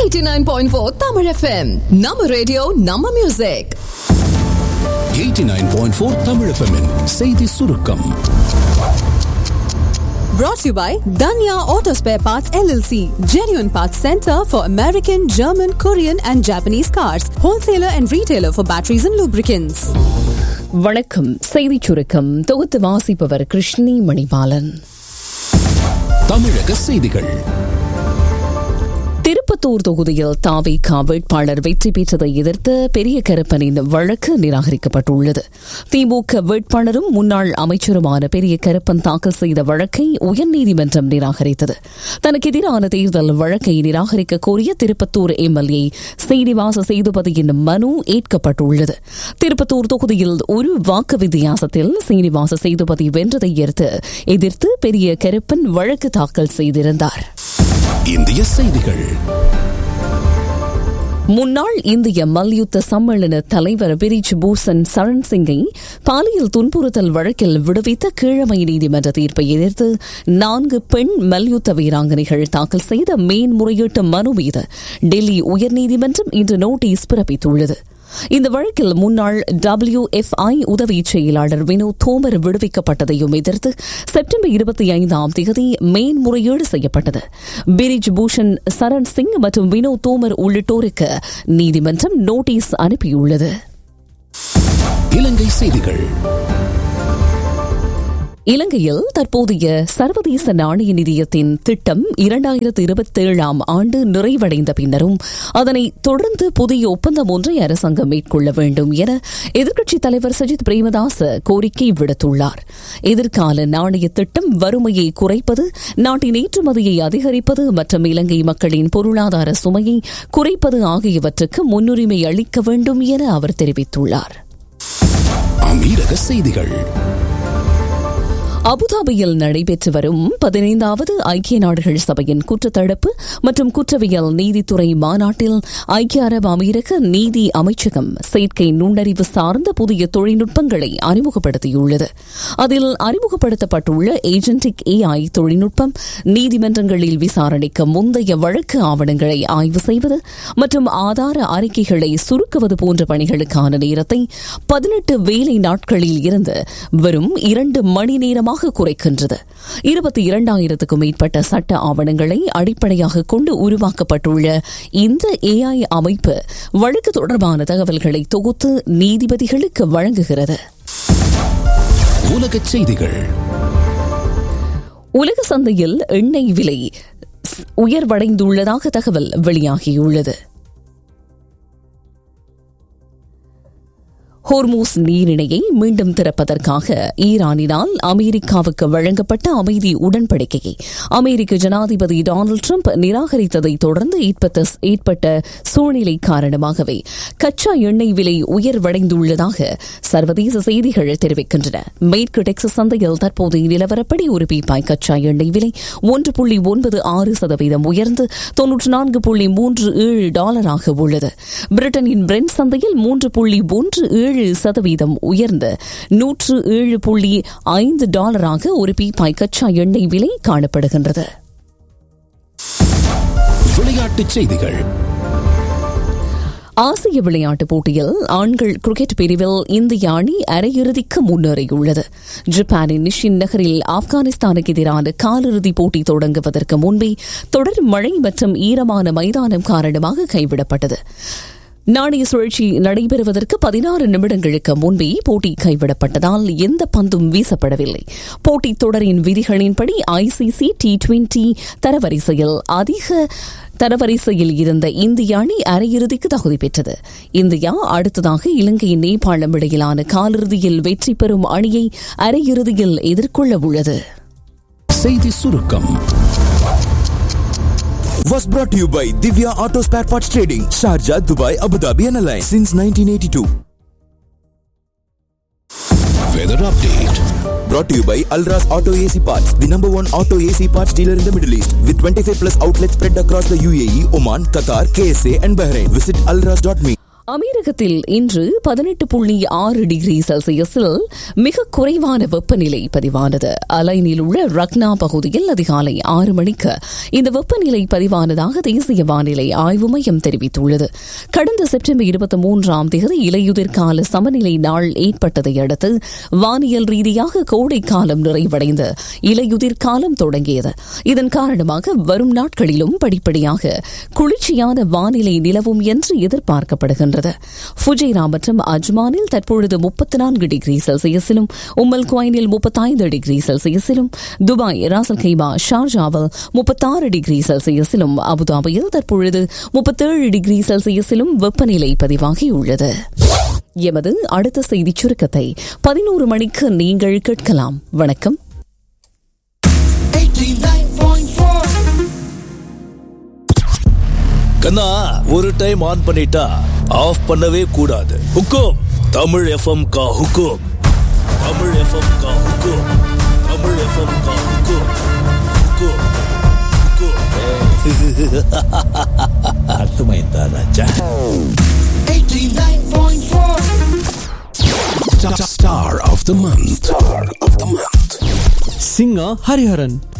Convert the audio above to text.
89.4 Tamil FM. நம்ம radio நம்ம music 89.4 Tamil FM -இன் செய்தி சுருக்கம் brought to you by Danya Auto Spare Parts LLC, genuine parts center for American, German, Korean and Japanese cars, wholesaler and retailer for batteries and lubricants. வணக்கம் செய்திச் சுருக்கம் தொகுத்து வாசிப்பவர் கிருஷ்ணி மணிபாலன் தமிழக செய்திகள் திருப்பத்தூர் தொகுதியில் தாவிகா வேட்பாளர் வெற்றி பெற்றதை எதிர்த்து பெரிய கருப்பனின் வழக்கு நிராகரிக்கப்பட்டுள்ளது திமுக வேட்பாளரும் முன்னாள் அமைச்சருமான பெரிய கருப்பன் தாக்கல் செய்த வழக்கை உயர்நீதிமன்றம் நிராகரித்தது தனக்கு எதிரான தேர்தல் வழக்கை நிராகரிக்க கோரிய திருப்பத்தூர் எம்எல்ஏ சீனிவாச சேதுபதியின் மனு ஏற்கப்பட்டுள்ளது திருப்பத்தூர் தொகுதியில் ஒரு வாக்கு வித்தியாசத்தில் சீனிவாச சேதுபதி வென்றதை எதிர்த்து எதிர்த்து பெரிய கருப்பன் வழக்கு தாக்கல் செய்திருந்தார் இந்திய செய்திகள் முன்னாள் இந்திய மல்யுத்த சம்மேளன தலைவர் பிரிஜ் பூசன் சரண் சிங்கை பாலியல் துன்புறுத்தல் வழக்கில் விடுவித்த கீழமை நீதிமன்ற தீர்ப்பை எதிர்த்து நான்கு பெண் மல்யுத்த வீராங்கனைகள் தாக்கல் செய்த மேன்முறையீட்டு மனு மீது டெல்லி உயர்நீதிமன்றம் இன்று நோட்டீஸ் பிறப்பித்துள்ளது இந்த வழக்கில் முன்னாள் டபிள்யூ எஃப் ஐ உதவி செயலாளர் வினோத் தோமர் விடுவிக்கப்பட்டதையும் எதிர்த்து செப்டம்பர் இருபத்தி ஐந்தாம் தேதி மேன்முறையீடு செய்யப்பட்டது பிரிஜ் பூஷன் சரண் சிங் மற்றும் வினோத் தோமர் உள்ளிட்டோருக்கு நீதிமன்றம் நோட்டீஸ் அனுப்பியுள்ளது இலங்கை செய்திகள் இலங்கையில் தற்போதைய சர்வதேச நாணய நிதியத்தின் திட்டம் இரண்டாயிரத்து இருபத்தேழாம் ஆண்டு நிறைவடைந்த பின்னரும் அதனை தொடர்ந்து புதிய ஒப்பந்தம் ஒன்றை அரசாங்கம் மேற்கொள்ள வேண்டும் என எதிர்க்கட்சித் தலைவர் சஜித் பிரேமதாச கோரிக்கை விடுத்துள்ளார் எதிர்கால நாணய திட்டம் வறுமையை குறைப்பது நாட்டின் ஏற்றுமதியை அதிகரிப்பது மற்றும் இலங்கை மக்களின் பொருளாதார சுமையை குறைப்பது ஆகியவற்றுக்கு முன்னுரிமை அளிக்க வேண்டும் என அவர் தெரிவித்துள்ளார் அமீரக செய்திகள் அபுதாபியில் நடைபெற்று வரும் பதினைந்தாவது ஐக்கிய நாடுகள் சபையின் குற்றத்தடுப்பு மற்றும் குற்றவியல் நீதித்துறை மாநாட்டில் ஐக்கிய அரபு அமீரக நீதி அமைச்சகம் செயற்கை நுண்ணறிவு சார்ந்த புதிய தொழில்நுட்பங்களை அறிமுகப்படுத்தியுள்ளது அதில் அறிமுகப்படுத்தப்பட்டுள்ள ஏஜென்டிக் ஏஐ தொழில்நுட்பம் நீதிமன்றங்களில் விசாரணைக்கு முந்தைய வழக்கு ஆவணங்களை ஆய்வு செய்வது மற்றும் ஆதார அறிக்கைகளை சுருக்குவது போன்ற பணிகளுக்கான நேரத்தை பதினெட்டு வேலை நாட்களில் இருந்து வெறும் இரண்டு மணி நேரமாக கணிசமாக குறைக்கின்றது இருபத்தி இரண்டாயிரத்துக்கும் மேற்பட்ட சட்ட ஆவணங்களை அடிப்படையாக கொண்டு உருவாக்கப்பட்டுள்ள இந்த ஏஐ அமைப்பு வழக்கு தொடர்பான தகவல்களை தொகுத்து நீதிபதிகளுக்கு வழங்குகிறது உலக செய்திகள் உலக சந்தையில் எண்ணெய் விலை உயர்வடைந்துள்ளதாக தகவல் வெளியாகியுள்ளது ஹோர்மூஸ் நீரிணையை மீண்டும் திறப்பதற்காக ஈரானினால் அமெரிக்காவுக்கு வழங்கப்பட்ட அமைதி உடன்படிக்கையை அமெரிக்க ஜனாதிபதி டொனால்டு டிரம்ப் நிராகரித்ததை தொடர்ந்து ஏற்பட்ட சூழ்நிலை காரணமாகவே கச்சா எண்ணெய் விலை உயர்வடைந்துள்ளதாக சர்வதேச செய்திகள் தெரிவிக்கின்றன மேற்கு டெக்சஸ் சந்தையில் தற்போதைய நிலவரப்படி ஒரு பீப்பாய் கச்சா எண்ணெய் விலை ஒன்று புள்ளி ஒன்பது ஆறு சதவீதம் உயர்ந்து தொன்னூற்று நான்கு புள்ளி மூன்று ஏழு டாலராக உள்ளது பிரிட்டனின் பிரெண்ட் சந்தையில் மூன்று புள்ளி ஒன்று ஏழு ஏழு சதவீதம் உயர்ந்து நூற்று ஏழு புள்ளி ஐந்து டாலராக ஒரு பீப்பாய் கச்சா எண்ணெய் விலை காணப்படுகின்றது விளையாட்டுச் செய்திகள் ஆசிய விளையாட்டுப் போட்டியில் ஆண்கள் கிரிக்கெட் பிரிவில் இந்திய அணி அரையிறுதிக்கு முன்னேறியுள்ளது ஜப்பானின் நிஷின் நகரில் ஆப்கானிஸ்தானுக்கு எதிரான காலிறுதிப் போட்டி தொடங்குவதற்கு முன்பே தொடர் மழை மற்றும் ஈரமான மைதானம் காரணமாக கைவிடப்பட்டது நாணய சுழற்சி நடைபெறுவதற்கு பதினாறு நிமிடங்களுக்கு முன்பே போட்டி கைவிடப்பட்டதால் எந்த பந்தும் வீசப்படவில்லை போட்டித் தொடரின் விதிகளின்படி ஐசிசி டி டுவெண்டி தரவரிசையில் அதிக தரவரிசையில் இருந்த இந்திய அணி அரையிறுதிக்கு தகுதி பெற்றது இந்தியா அடுத்ததாக இலங்கை நேபாளம் இடையிலான காலிறுதியில் வெற்றி பெறும் அணியை அரையிறுதியில் எதிர்கொள்ள உள்ளது செய்தி சுருக்கம் was brought to you by Divya Auto Spare Parts Trading, Sharjah, Dubai, Abu Dhabi and Alliance since 1982. Weather update Brought to you by Alras Auto AC Parts, the number one auto AC parts dealer in the Middle East, with 25 plus outlets spread across the UAE, Oman, Qatar, KSA, and Bahrain. Visit alras.me. அமீரகத்தில் இன்று பதினெட்டு புள்ளி ஆறு degree செல்சியஸில் மிக குறைவான வெப்பநிலை பதிவானது அலைனில் உள்ள ரக்னா பகுதியில் அதிகாலை ஆறு மணிக்கு இந்த வெப்பநிலை பதிவானதாக தேசிய வானிலை ஆய்வு மையம் தெரிவித்துள்ளது கடந்த செப்டம்பர் இருபத்தி மூன்றாம் தேதி இலையுதிர் கால சமநிலை நாள் ஏற்பட்டதை அடுத்து வானியல் ரீதியாக கோடை காலம் நிறைவடைந்து இலையுதிர் காலம் தொடங்கியது இதன் காரணமாக வரும் நாட்களிலும் படிப்படியாக குளிர்ச்சியான வானிலை நிலவும் என்று எதிர்பார்க்கப்படுகின்றது ஃபுஜைரா மற்றும் அஜ்மானில் தற்பொழுது முப்பத்தி நான்கு டிகிரி செல்சியஸிலும் உம்மல் குவைனில் முப்பத்தைந்து டிகிரி செல்சியஸிலும் துபாய் ராசல் கைமா ஷார்ஜாவில் முப்பத்தாறு டிகிரி செல்சியஸிலும் அபுதாபியில் தற்பொழுது முப்பத்தேழு டிகிரி செல்சியஸிலும் வெப்பநிலை பதிவாகியுள்ளது எமது அடுத்த செய்திச் சுருக்கத்தை பதினோரு மணிக்கு நீங்கள் கேட்கலாம் வணக்கம் கண்ணா ஒரு டைம் ஆன் பண்ணிட்டா ஆஃப் பண்ணவே கூடாது ஹுக்கும் தமிழ் எஃப்எம் கா ஹுக்கும் தமிழ் எஃப்எம் கா ஹுக்கும் தமிழ் எஃப்எம் கா ஹுக்கும் ஹுக்கும் ஹுக்கும் அர்த்தமைந்தா ராஜா Star of the month. Star of the month. singer Hariharan